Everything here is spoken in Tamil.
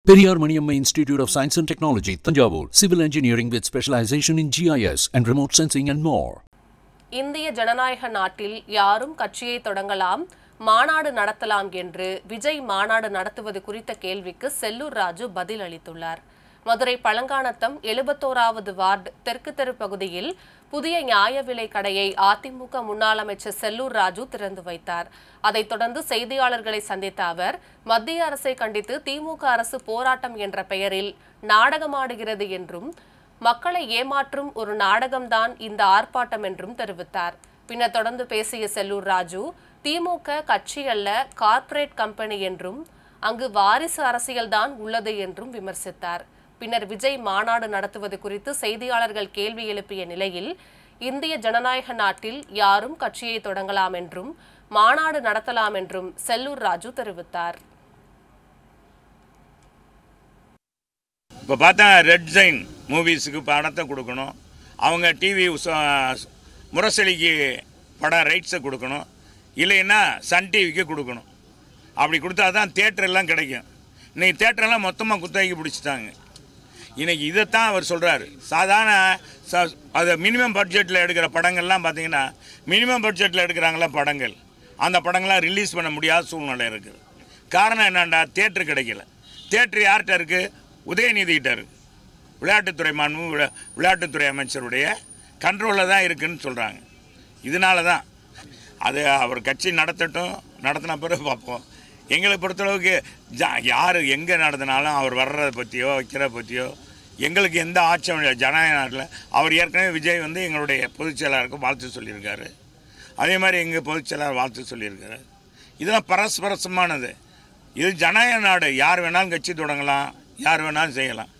Periyar Maniamma Institute of Science and Technology, Tanjavur. Civil engineering with specialization in GIS and remote sensing and more. இந்திய ஜனநாயக நாட்டில் யாரும் கட்சியை தொடங்கலாம் மாநாடு நடத்தலாம் என்று விஜய் மாநாடு நடத்துவது குறித்த கேள்விக்கு செல்லூர் ராஜு பதில் அளித்துள்ளார் மதுரை பழங்கானத்தம் எழுபத்தோராவது வார்டு தெற்கு தெரு பகுதியில் புதிய நியாய விலை கடையை அதிமுக முன்னாள் அமைச்சர் செல்லூர் ராஜு திறந்து வைத்தார் அதைத் தொடர்ந்து செய்தியாளர்களை சந்தித்த அவர் மத்திய அரசை கண்டித்து திமுக அரசு போராட்டம் என்ற பெயரில் நாடகமாடுகிறது என்றும் மக்களை ஏமாற்றும் ஒரு நாடகம்தான் இந்த ஆர்ப்பாட்டம் என்றும் தெரிவித்தார் பின்னர் தொடர்ந்து பேசிய செல்லூர் ராஜு திமுக கட்சி அல்ல கார்ப்பரேட் கம்பெனி என்றும் அங்கு வாரிசு அரசியல்தான் உள்ளது என்றும் விமர்சித்தார் பின்னர் விஜய் மாநாடு நடத்துவது குறித்து செய்தியாளர்கள் கேள்வி எழுப்பிய நிலையில் இந்திய ஜனநாயக நாட்டில் யாரும் கட்சியை தொடங்கலாம் என்றும் மாநாடு நடத்தலாம் என்றும் செல்லூர் ராஜு தெரிவித்தார் இப்போ பார்த்தா ரெட் ஜைன் மூவிஸுக்கு படத்தை கொடுக்கணும் அவங்க டிவி முரசொலிக்கு படம் ரைட்ஸை கொடுக்கணும் இல்லைன்னா சன் டிவிக்கு கொடுக்கணும் அப்படி கொடுத்தா தான் தேட்டர் எல்லாம் கிடைக்கும் இன்னைக்கு தேட்டரெல்லாம் மொத்தமாக குத்தகைக்கு பிடிச்சிட்டாங்க இன்னைக்கு இதைத்தான் அவர் சொல்கிறாரு சாதாரண ச அது மினிமம் பட்ஜெட்டில் எடுக்கிற படங்கள்லாம் பார்த்தீங்கன்னா மினிமம் பட்ஜெட்டில் எடுக்கிறாங்களா படங்கள் அந்த படங்கள்லாம் ரிலீஸ் பண்ண முடியாத சூழ்நிலை இருக்குது காரணம் என்னண்டா தேட்டர் கிடைக்கல தேட்டர் யார்கிட்ட இருக்குது உதயநிதிகிட்ட இருக்குது விளையாட்டுத்துறை மாண்பு விளா- விளையாட்டுத்துறை அமைச்சருடைய கண்ட்ரோலில் தான் இருக்குன்னு சொல்கிறாங்க இதனால தான் அது அவர் கட்சி நடத்தட்டும் நடத்தின பிறகு பார்ப்போம் எங்களை பொறுத்தளவுக்கு ஜா யார் எங்கே நடத்தினாலும் அவர் வர்றதை பற்றியோ வைக்கிறத பற்றியோ எங்களுக்கு எந்த ஆட்சியும் இல்லை ஜனநாயக நாட்டில் அவர் ஏற்கனவே விஜய் வந்து எங்களுடைய பொதுச் செயலாளருக்கு வாழ்த்து சொல்லியிருக்காரு அதே மாதிரி எங்கள் பொதுச் செயலாளர் வாழ்த்து சொல்லியிருக்காரு இதெல்லாம் பரஸ்பரசமானது இது ஜனநாயக நாடு யார் வேணாலும் கட்சி தொடங்கலாம் யார் வேணாலும் செய்யலாம்